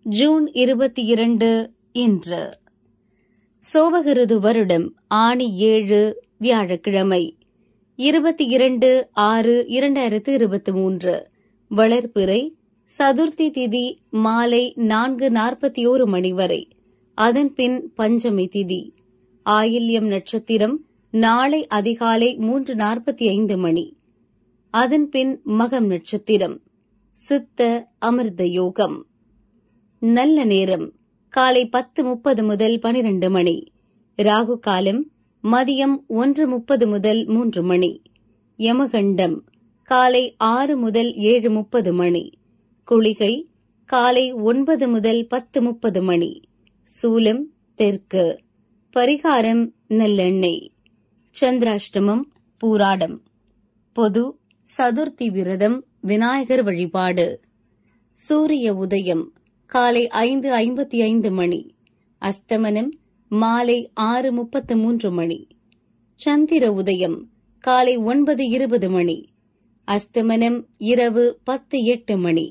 June இருபத்தி இரண்டு இன்று சோபகிருது வருடம் ஆணி ஏழு வியாழக்கிழமை இருபத்தி இரண்டு ஆறு இரண்டாயிரத்து இருபத்தி மூன்று வளர்பிறை சதுர்த்தி திதி மாலை நான்கு நாற்பத்தி ஓரு மணி வரை அதன்பின் பஞ்சமி திதி ஆயில்யம் நட்சத்திரம் நாளை அதிகாலை மூன்று நாற்பத்தி ஐந்து மணி அதன்பின் மகம் நட்சத்திரம் சித்த அமிர்த யோகம் நல்ல நேரம் காலை பத்து முப்பது முதல் பனிரெண்டு மணி ராகு காலம் மதியம் ஒன்று முப்பது முதல் மூன்று மணி யமகண்டம் காலை ஆறு முதல் ஏழு முப்பது மணி குளிகை காலை ஒன்பது முதல் பத்து முப்பது மணி சூலம் தெற்கு பரிகாரம் நல்லெண்ணெய் சந்திராஷ்டமம் பூராடம் பொது சதுர்த்தி விரதம் விநாயகர் வழிபாடு சூரிய உதயம் காலை ஐந்து ஐம்பத்தி ஐந்து மணி அஸ்தமனம் மாலை ஆறு முப்பத்து மூன்று மணி சந்திர உதயம் காலை ஒன்பது இருபது மணி அஸ்தமனம் இரவு பத்து எட்டு மணி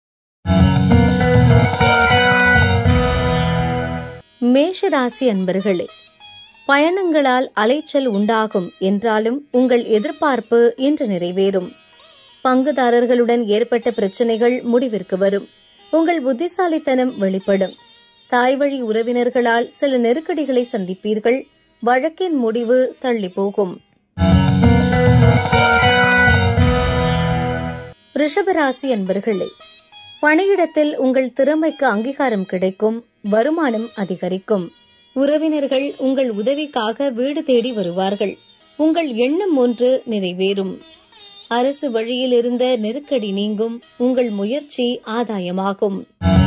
மேஷராசி அன்பர்களே பயணங்களால் அலைச்சல் உண்டாகும் என்றாலும் உங்கள் எதிர்பார்ப்பு இன்று நிறைவேறும் பங்குதாரர்களுடன் ஏற்பட்ட பிரச்சனைகள் முடிவிற்கு வரும் உங்கள் புத்திசாலித்தனம் வெளிப்படும் தாய்வழி உறவினர்களால் சில நெருக்கடிகளை சந்திப்பீர்கள் வழக்கின் முடிவு தள்ளி போகும் ரிஷபராசி அன்பர்களே பணியிடத்தில் உங்கள் திறமைக்கு அங்கீகாரம் கிடைக்கும் வருமானம் அதிகரிக்கும் உறவினர்கள் உங்கள் உதவிக்காக வீடு தேடி வருவார்கள் உங்கள் எண்ணம் ஒன்று நிறைவேறும் அரசு வழியில் இருந்த நெருக்கடி நீங்கும் உங்கள் முயற்சி ஆதாயமாகும்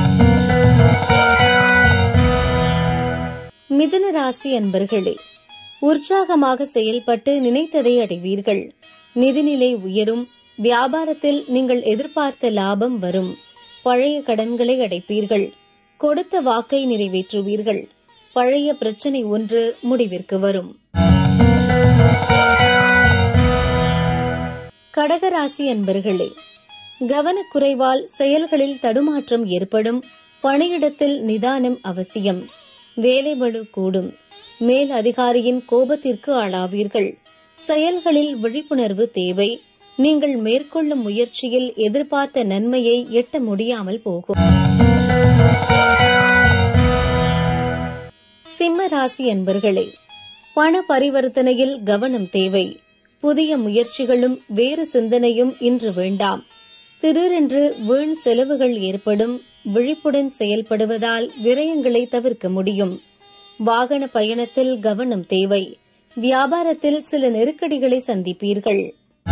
மிதுன ராசி அன்பர்களே உற்சாகமாக செயல்பட்டு நினைத்ததை அடைவீர்கள் நிதிநிலை உயரும் வியாபாரத்தில் நீங்கள் எதிர்பார்த்த லாபம் வரும் பழைய கடன்களை அடைப்பீர்கள் கொடுத்த வாக்கை நிறைவேற்றுவீர்கள் பழைய பிரச்சனை ஒன்று முடிவிற்கு வரும் கடகராசி அன்பர்களே கவனக்குறைவால் செயல்களில் தடுமாற்றம் ஏற்படும் பணியிடத்தில் நிதானம் அவசியம் வேலைபளு கூடும் மேல் அதிகாரியின் கோபத்திற்கு ஆளாவீர்கள் செயல்களில் விழிப்புணர்வு தேவை நீங்கள் மேற்கொள்ளும் முயற்சியில் எதிர்பார்த்த நன்மையை எட்ட முடியாமல் போகும் சிம்ம ராசி அன்பர்களே பண பரிவர்த்தனையில் கவனம் தேவை புதிய முயற்சிகளும் வேறு சிந்தனையும் இன்று வேண்டாம் திடீரென்று வீண் செலவுகள் ஏற்படும் விழிப்புடன் செயல்படுவதால் விரயங்களை தவிர்க்க முடியும் வாகன பயணத்தில் கவனம் தேவை வியாபாரத்தில் சில நெருக்கடிகளை சந்திப்பீர்கள்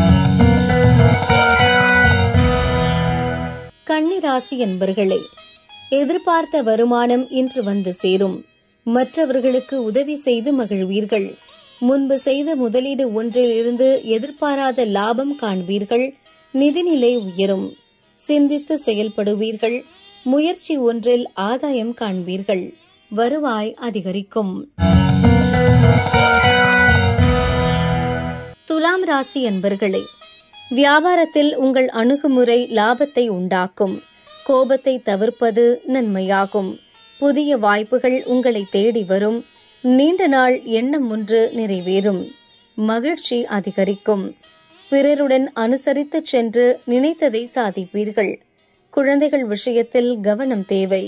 கன்னிராசி என்பர்களே எதிர்பார்த்த வருமானம் இன்று வந்து சேரும் மற்றவர்களுக்கு உதவி செய்து மகிழ்வீர்கள் முன்பு செய்த முதலீடு ஒன்றிலிருந்து எதிர்பாராத லாபம் காண்பீர்கள் நிதிநிலை உயரும் சிந்தித்து செயல்படுவீர்கள் முயற்சி ஒன்றில் ஆதாயம் காண்பீர்கள் வருவாய் அதிகரிக்கும் துலாம் ராசி அன்பர்களே வியாபாரத்தில் உங்கள் அணுகுமுறை லாபத்தை உண்டாக்கும் கோபத்தை தவிர்ப்பது நன்மையாகும் புதிய வாய்ப்புகள் உங்களை தேடி வரும் நீண்ட நாள் எண்ணம் ஒன்று நிறைவேறும் மகிழ்ச்சி அதிகரிக்கும் பிறருடன் அனுசரித்து சென்று நினைத்ததை சாதிப்பீர்கள் குழந்தைகள் விஷயத்தில் கவனம் தேவை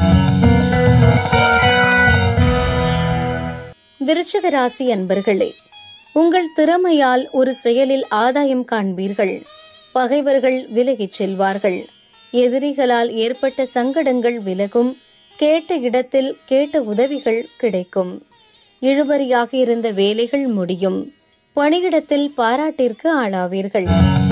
விருச்சிக ராசி அன்பர்களே உங்கள் திறமையால் ஒரு செயலில் ஆதாயம் காண்பீர்கள் பகைவர்கள் விலகிச் செல்வார்கள் எதிரிகளால் ஏற்பட்ட சங்கடங்கள் விலகும் கேட்ட இடத்தில் கேட்ட உதவிகள் கிடைக்கும் இழுபறியாக இருந்த வேலைகள் முடியும் பணியிடத்தில் பாராட்டிற்கு ஆளாவீர்கள்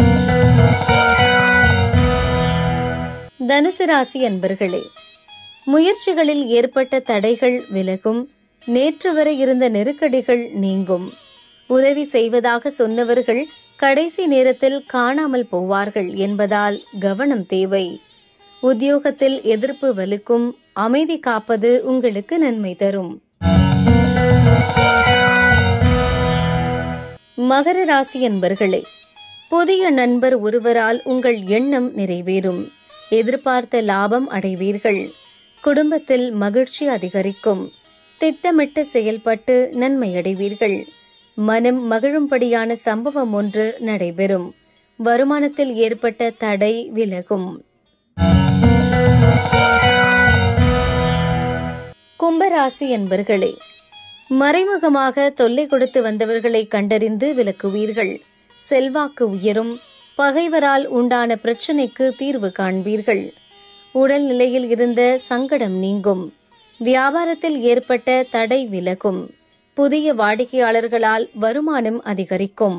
தனுசு ராசி அன்பர்களே முயற்சிகளில் ஏற்பட்ட தடைகள் விலகும் நேற்று வரை இருந்த நெருக்கடிகள் நீங்கும் உதவி செய்வதாக சொன்னவர்கள் கடைசி நேரத்தில் காணாமல் போவார்கள் என்பதால் கவனம் தேவை உத்தியோகத்தில் எதிர்ப்பு வலுக்கும் அமைதி காப்பது உங்களுக்கு நன்மை தரும் மகர ராசி என்பர்களே புதிய நண்பர் ஒருவரால் உங்கள் எண்ணம் நிறைவேறும் எதிர்பார்த்த லாபம் அடைவீர்கள் குடும்பத்தில் மகிழ்ச்சி அதிகரிக்கும் திட்டமிட்டு செயல்பட்டு நன்மையடைவீர்கள் மனம் மகிழும்படியான சம்பவம் ஒன்று நடைபெறும் வருமானத்தில் ஏற்பட்ட தடை விலகும் கும்பராசி என்பர்களே மறைமுகமாக தொல்லை கொடுத்து வந்தவர்களை கண்டறிந்து விலக்குவீர்கள் செல்வாக்கு உயரும் பகைவரால் உண்டான பிரச்சனைக்கு தீர்வு காண்பீர்கள் உடல் நிலையில் இருந்த சங்கடம் நீங்கும் வியாபாரத்தில் ஏற்பட்ட தடை விலகும் புதிய வாடிக்கையாளர்களால் வருமானம் அதிகரிக்கும்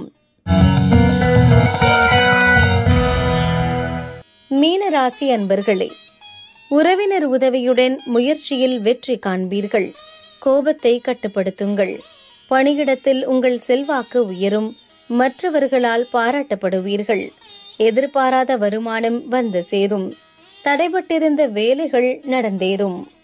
மீனராசி அன்பர்களே உறவினர் உதவியுடன் முயற்சியில் வெற்றி காண்பீர்கள் கோபத்தை கட்டுப்படுத்துங்கள் பணியிடத்தில் உங்கள் செல்வாக்கு உயரும் மற்றவர்களால் பாராட்டப்படுவீர்கள் எதிர்பாராத வருமானம் வந்து சேரும் தடைபட்டிருந்த வேலைகள் நடந்தேறும்